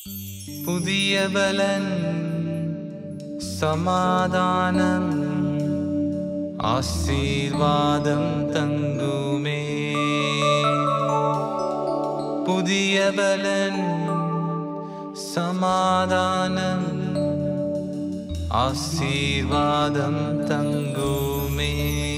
புதிய பலன் சமாதானம் ஆசீர்வாதம் தங்குமே புதிய பலன் சமாதானம் ஆசீர்வாதம் தங்குமே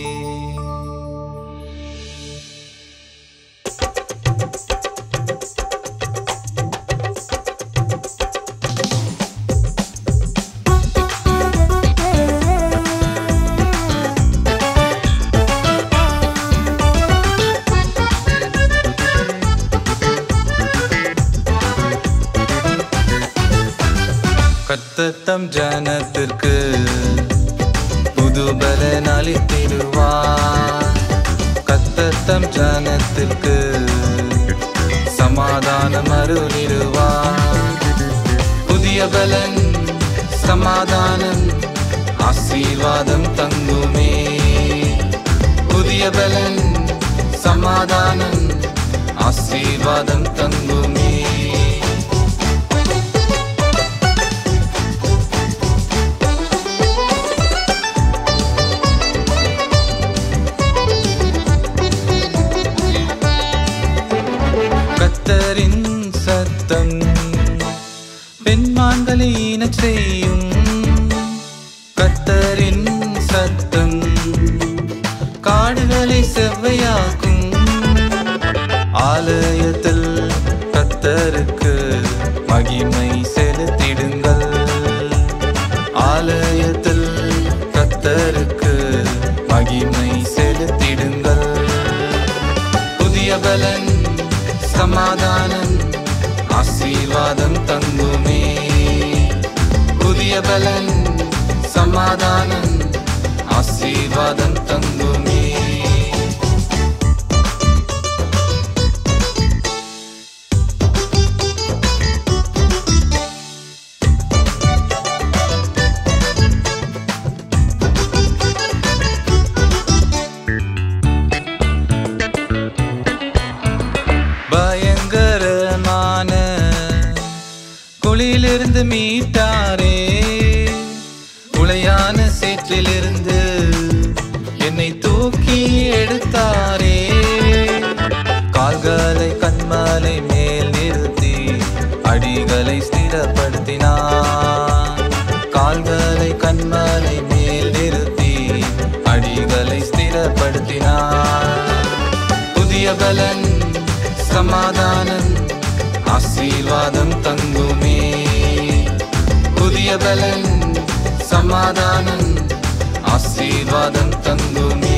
கத்தத்தம் ஜனத்திற்கு புது பலன் அளித்திடுவார் கத்தத்தம் ஜனத்திற்கு சமாதானம் அருளிடுவார் புதிய பலன் சமாதானம் ஆசீர்வாதம் தங்குமே புதிய பலன் சமாதானம் ஆசீர்வாதம் தங்குமே கத்தரின் சத்தம் பெண்மான்களை இனச் செய்யும் கத்தரின் சத்தம் காடுகளை செவ்வையாக்கும் ஆலயத்தில் கத்தருக்கு மகிமை செலுத்திடுங்கள் ஆலயத்தில் கத்தருக்கு மகிமை செலுத்திடுங்கள் புதிய பலன் சமாதானம் ஆசீர்வாதம் தங்குமே புதிய பலன் சமாதானம் ஆசீர்வாதம் தங்குமே பயங்கரமான குழியிலிருந்து மீட்டாரே உளையான சேற்றிலிருந்து என்னை தூக்கி எடுத்தாரே கால்களை கண்மலை மேல் நிறுத்தி அடிகளை ஸ்திரப்படுத்தினார் கால்களை கண்மலை மேல் நிறுத்தி அடிகளை ஸ்திரப்படுத்தினார் புதிய பலன் சமாதானம் ஆசீர்வாதம் தங்குமே புதிய பலன் சமாதானம் ஆசீர்வாதம் தங்குமே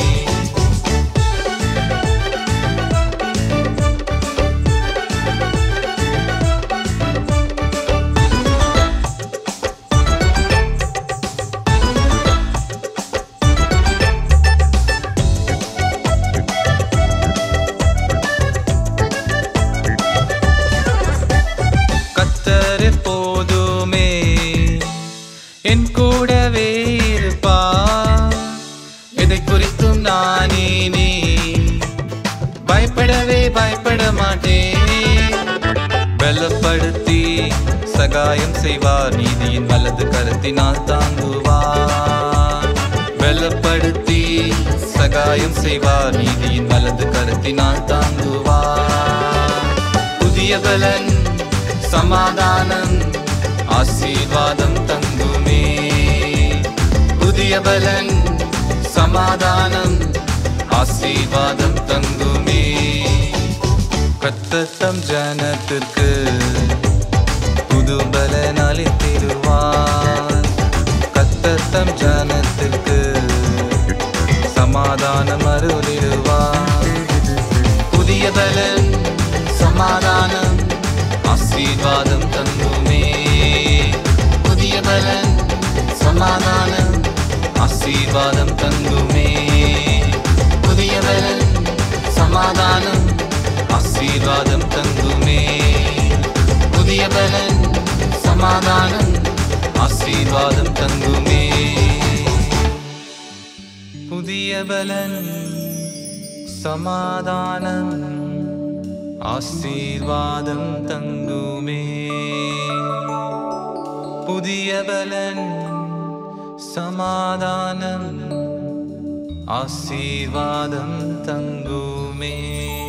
கத்தர் எப்போதுமே என் கூடவே இருப்பார் எதை குறித்தும் நான் இனி பயப்படவே பயப்பட மாட்டேன் பலப்படுத்தி சகாயம் செய்வார் நீதியின் வலது கருத்தினால் தாங்குவார் பலப்படுத்தி சகாயம் செய்வார் நீதியின் வலது கருத்தினால் தாங்குவார் புதிய பலன் சமாதானம் ஆசீர்வாதம் தங்குமே புதிய பலன் சமாதானம் ஆசீர்வாதம் தங்குமே கத்தத்தம் ஜனத்திற்கு புது பலன் அளித்திடுவார் கத்தத்தம் ஜனத்திற்கு சமாதானம் அருளிடுவார் புதிய பலன் சமாதானம் ஆசீர்வாதம் தங்குமே புதிய பலன் சமாதானம் ஆசீர்வாதம் தங்குமே புதிய பலன் சமாதானம் ஆசீர்வாதம் தங்குமே புதிய பலன் சமாதானம் ஆசீர்வாதம் தங்குமே புதிய பலன் சமாதானம் ஆசீர்வாதம் தங்குமே புதிய பலன் சமாதானம் ஆசீர்வாதம் தங்குமே